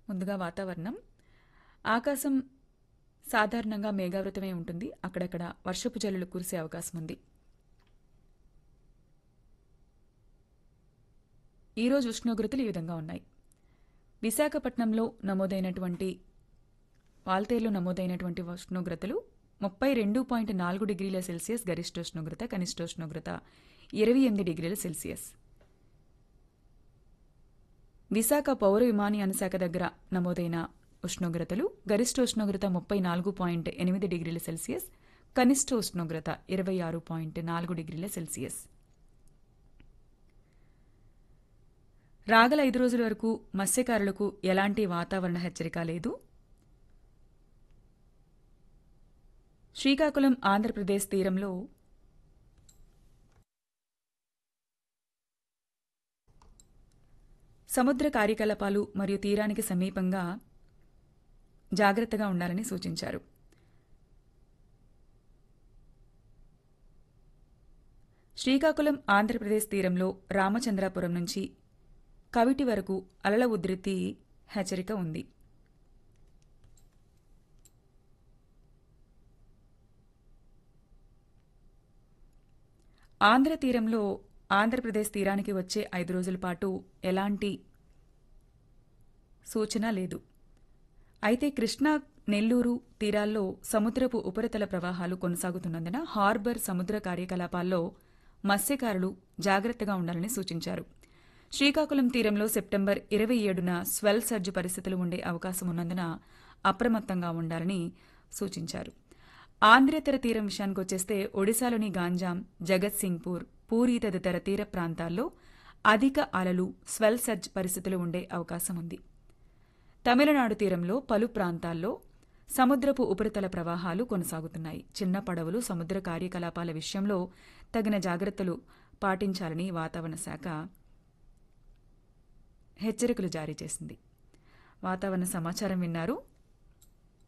ముందుగా వాతావరణం ఆకాశం సాధారణంగా మేఘావృతమై ఉంటుంది అక్కడక్కడ వర్షపు జల్లులు కురిసే అవకాశం ఉంది ఈరోజు ఉష్ణోగ్రతలు ఈ విధంగా ఉన్నాయి విశాఖపట్నంలో నమోదైనటువంటి వాల్తేరులో నమోదైనటువంటి ఉష్ణోగ్రతలు ముప్పై రెండు పాయింట్ నాలుగు డిగ్రీల సెల్సియస్ గరిష్టోష్ణోగ్రత కనిష్టోష్ణోగ్రత ఇరవై ఎనిమిది డిగ్రీల సెల్సియస్ విశాఖ పౌర విమానయాన శాఖ దగ్గర నమోదైన ఉష్ణోగ్రతలు గరిష్ట ఉష్ణోగ్రత ముప్పై నాలుగు పాయింట్ ఎనిమిది డిగ్రీల సెల్సియస్ కనిష్ట ఉష్ణోగ్రత ఇరవై ఆరు పాయింట్ నాలుగు డిగ్రీల సెల్సియస్ రాగల ఐదు రోజుల వరకు మత్స్యకారులకు ఎలాంటి వాతావరణ హెచ్చరిక లేదు శ్రీకాకుళం ఆంధ్రప్రదేశ్ తీరంలో సముద్ర కార్యకలాపాలు మరియు తీరానికి సమీపంగా జాగ్రత్తగా ఉండాలని సూచించారు శ్రీకాకుళం ఆంధ్రప్రదేశ్ తీరంలో రామచంద్రాపురం నుంచి కవిటి వరకు అలల ఉధృతి హెచ్చరిక ఉంది ఆంధ్ర తీరంలో ఆంధ్రప్రదేశ్ తీరానికి వచ్చే ఐదు రోజుల పాటు ఎలాంటి సూచన లేదు అయితే కృష్ణా నెల్లూరు తీరాల్లో సముద్రపు ఉపరితల ప్రవాహాలు కొనసాగుతున్నందున హార్బర్ సముద్ర కార్యకలాపాల్లో మత్స్యకారులు జాగ్రత్తగా ఉండాలని సూచించారు శ్రీకాకుళం తీరంలో సెప్టెంబర్ ఇరవై ఏడున స్వెల్ సర్జ్ పరిస్థితులు ఉండే అవకాశం ఉన్నందున అప్రమత్తంగా ఉండాలని సూచించారు ఆంధ్రేతర తీరం విషయానికి వచ్చేస్తే ఒడిశాలోని గాంజాం జగత్ సింగ్పూర్ పూరి తదితర తీర ప్రాంతాల్లో అధిక అలలు స్వెల్ సర్జ్ పరిస్థితులు ఉండే అవకాశం ఉంది తమిళనాడు తీరంలో పలు ప్రాంతాల్లో సముద్రపు ఉపరితల ప్రవాహాలు కొనసాగుతున్నాయి చిన్న పడవలు సముద్ర కార్యకలాపాల విషయంలో తగిన జాగ్రత్తలు పాటించాలని వాతావరణ శాఖ హెచ్చరికలు జారీ చేసింది వాతావరణ సమాచారం విన్నారు